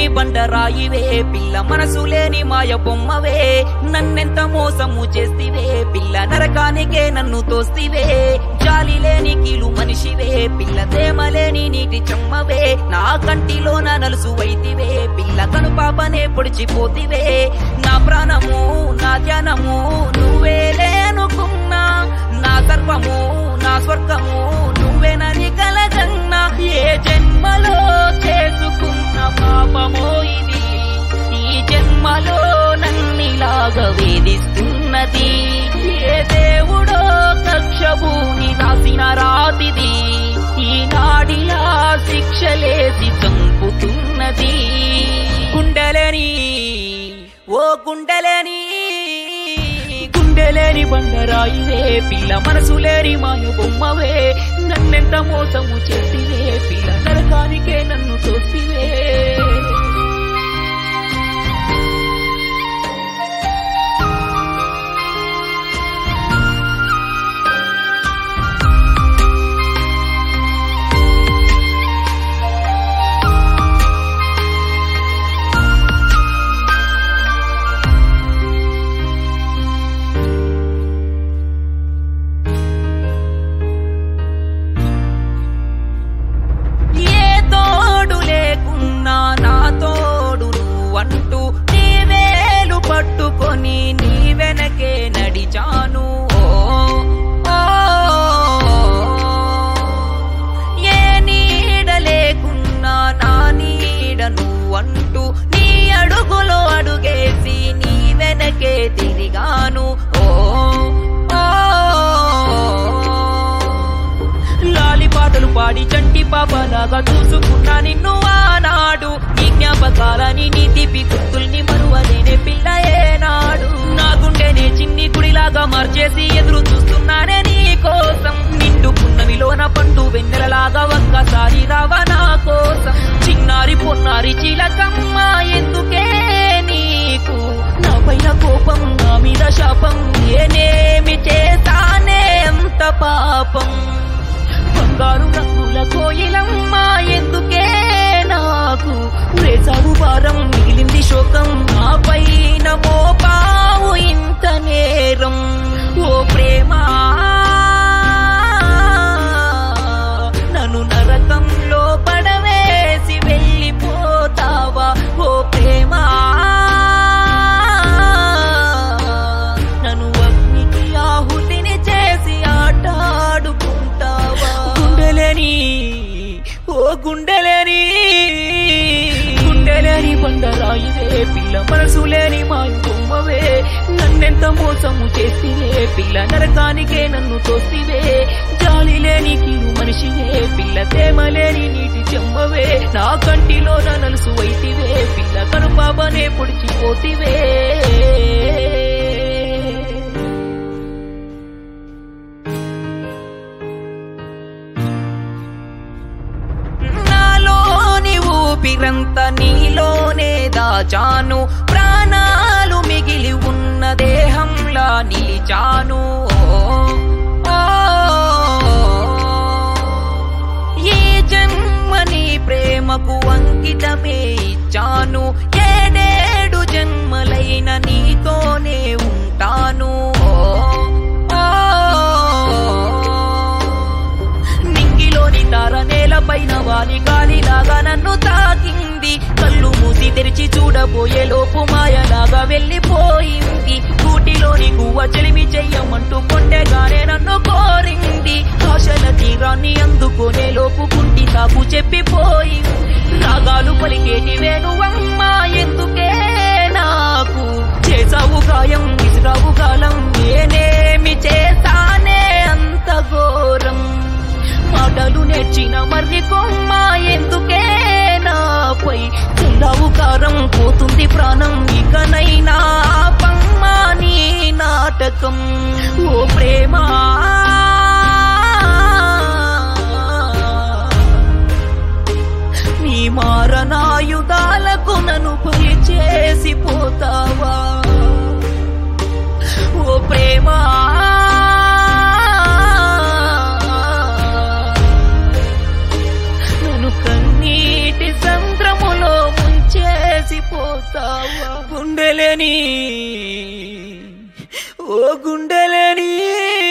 బండరాయివే పిల్ల మనసు లేని మాయ బొమ్మవే నన్నెంత మోసము చేస్తివే పిల్ల నరకానికే నన్ను తోస్తివే జాలి లేని కీలు మనిషివే పిల్ల తేమలేని నీటి చెమ్మవే నా కంటిలో నా నలుసు వైతివే పిల్ల కను పాపనే పొడిచిపోతివే నా ప్రాణము నా ధ్యానము నువ్వేలే అనుకున్నా నా సర్వము నా స్వర్గము నువ్వేనని కలగన్నా ఏ జన్మలో చేసుకున్న పాపమో ఇది ఈ జన్మలో నన్నిలాగా వేధిస్తున్నది ఏ దేవుడో కక్షభూని రాసిన రాతిది ఈనాడిలా శిక్షలేసి చంపుతున్నది గుండెలని ఓ గుండెలని గుండెలేని బండరాయివే పిల్ల మనసు లేని మాయ బొమ్మవే నన్నెంత మోసము చేసివే పిల్ల నరకానికే నన్ను తోసివే ఏ తోడు లేకున్నా నా తోడు నువ్వంటూ నీ వేలు పట్టుకొని నీ వెనకే నడిచాను ఓ, ఓ, ఏ నీడ లేకున్నా నా నీడ నువ్వంటూ నీ అడుగులో అడుగేసి నీ వెనకే తిరిగాను ఓ ఓ లాలి పాటలు పాడి చంటి పాపలాగా చూసుకున్నా నిన్ను ఆనాడు నీ జ్ఞాపకాలని నీ తీపి గుర్తుల్ని మరువలేనే పిల్ల ఏనాడు నా గుండెనే చిన్ని గుడిలాగా మార్చేసి ఎదురు చూస్తున్నానే నీ కోసం నిండు పున్నమిలోన పండు వెన్నెలలాగా ఒక్కసారి రావా నా కోసం చిన్నారి పొన్నారి చిలకమ్మ ఎందుకే నీకు నా పైన కోపం నా మీద శాపం నేనేమి చేస్తానే అంత పాపం బంగారు రంగుల కోయిలమ్మ ఎందుకే నాకు వేసావు భారం మిగిలింది శోకం నా పైన మోపావు ఇంత నేరం ఓ ప్రేమ నన్ను నరకంలో పడవేసి వెళ్ళిపోతావా ఓ ప్రేమ నన్ను అగ్నికి ఆహుతిని చేసి ఆటాడుకుంటావా గుండెలేని ఓ గుండెలేని గుండెలేని బండరాయివే పిల్ల మనసు లేని మాయ బొమ్మవే నన్నెంత మోసము చేసివే పిల్ల నరకానికే నన్ను తోసివే జాలి లేని కీలు మనిషివే పిల్ల తేమ లేని నీటి చెమ్మవే నా కంటిలో నా నలుసు వైతివే పిల్ల కనుపాపనే పొడిచిపోతివే నాలోని ఊపిరంత నీలోనే దాచాను ప్రాణాలు మిగిలి ఉన్న దేహంలా నిలిచాను ఓ, ఓ, ఈ జన్మని ప్రేమకు అంకితమే ఇచ్చాను ఏడేడు జన్మలైన నీతోనే ఉంటాను ఓ, ఓ, నింగిలోని తార నేలపైన వాలి గాలిలాగా నన్ను తాకింది కళ్ళు మూసి తెరిచి చూడబోయే లోపు మాయలాగా వెళ్ళిపోయింది కూటిలోని గువ్వ చెలిమి చెయ్యమంటూ కొండెగానే నన్ను కోరింది ఆశల తీరాన్ని అందుకునే లోపు కుంటి తాకు చెప్పిపోయింది రాగాలు పలికేటి వేణువమ్మ ఎందుకే నాకు చేసావు గాయం విసిరావు కాలం నేనేమి చేస్తానే అంత ఘోరం మాటలు నేర్చిన మర్రి కొమ్మ ఎందుకే నాపై చల్లావు కారం పోతుంది ప్రాణం ఇకనైనా పమ్మ నీ నాటకం ఓ ప్రేమ నీ మారణాయుధాలకు నన్ను బలి చేసిపోతావా ఓ ప్రేమ నన్ను కన్నీటి సంద్రములో ముంచే వెళ్ళిపోతావా గుండెలేని ఓ గుండెలేని